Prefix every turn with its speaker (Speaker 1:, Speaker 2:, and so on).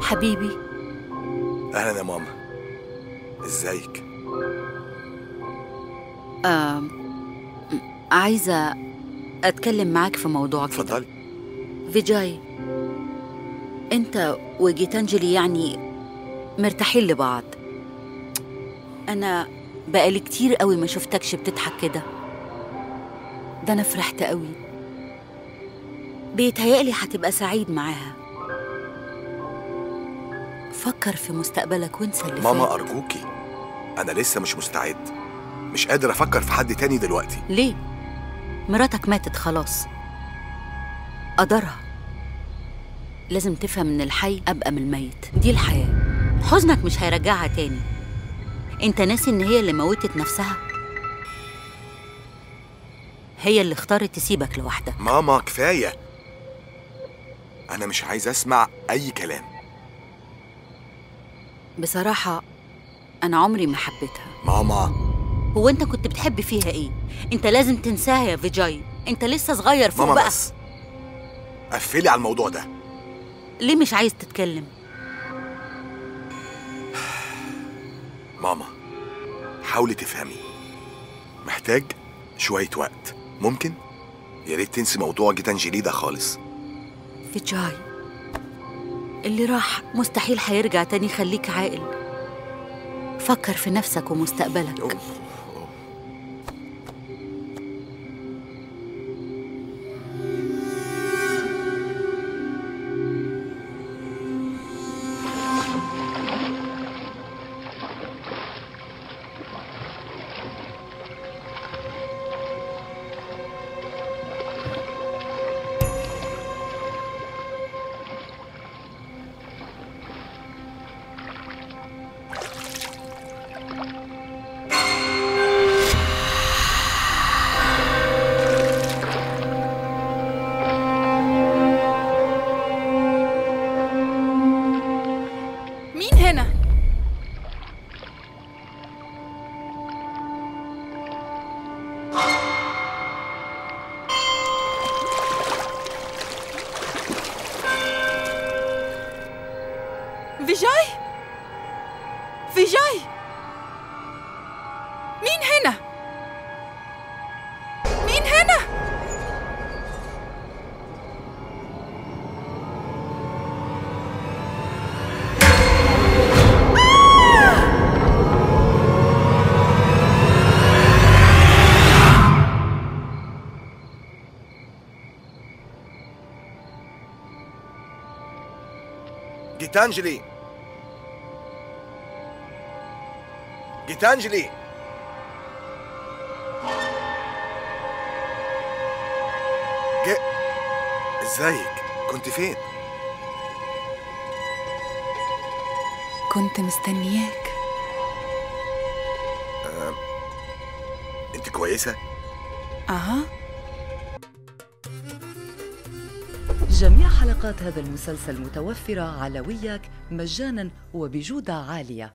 Speaker 1: حبيبي
Speaker 2: اهلا يا ماما ازيك
Speaker 1: آه عايزة أتكلم معاك في موضوع كده
Speaker 2: اتفضلي
Speaker 1: فيجاي أنت وجيتانجلي يعني مرتاحين لبعض أنا بقالي كتير قوي ما شفتكش بتضحك كده ده أنا فرحت قوي بيتهيألي هتبقى سعيد معاها فكر في مستقبلك وانسى اللي
Speaker 2: ماما
Speaker 1: فات
Speaker 2: ارجوكي انا لسه مش مستعد مش قادر افكر في حد تاني دلوقتي
Speaker 1: ليه؟ مراتك ماتت خلاص قدرها لازم تفهم ان الحي ابقى من الميت دي الحياه حزنك مش هيرجعها تاني انت ناسي ان هي اللي موتت نفسها هي اللي اختارت تسيبك لوحدك
Speaker 2: ماما كفايه انا مش عايز اسمع اي كلام
Speaker 1: بصراحه انا عمري ما حبيتها
Speaker 2: ماما
Speaker 1: هو انت كنت بتحب فيها ايه انت لازم تنساها يا فيجاي انت لسه صغير فوق
Speaker 2: ماما
Speaker 1: بقى
Speaker 2: بس قفلي على الموضوع ده
Speaker 1: ليه مش عايز تتكلم
Speaker 2: ماما حاولي تفهمي محتاج شويه وقت ممكن يا ريت تنسي موضوع جيتانجيلي ده خالص
Speaker 1: فيجاي اللي راح مستحيل هيرجع تاني خليك عاقل فكر في نفسك ومستقبلك
Speaker 2: أوف.
Speaker 3: مين هنا؟ فيجاي؟ فيجاي؟ مين هنا؟ مين هنا؟
Speaker 2: جيتانجلي جيتانجلي ج... ازيك كنت فين
Speaker 3: كنت مستنياك
Speaker 2: انت كويسه
Speaker 3: أها
Speaker 4: جميع حلقات هذا المسلسل متوفرة على وياك مجانا وبجودة عالية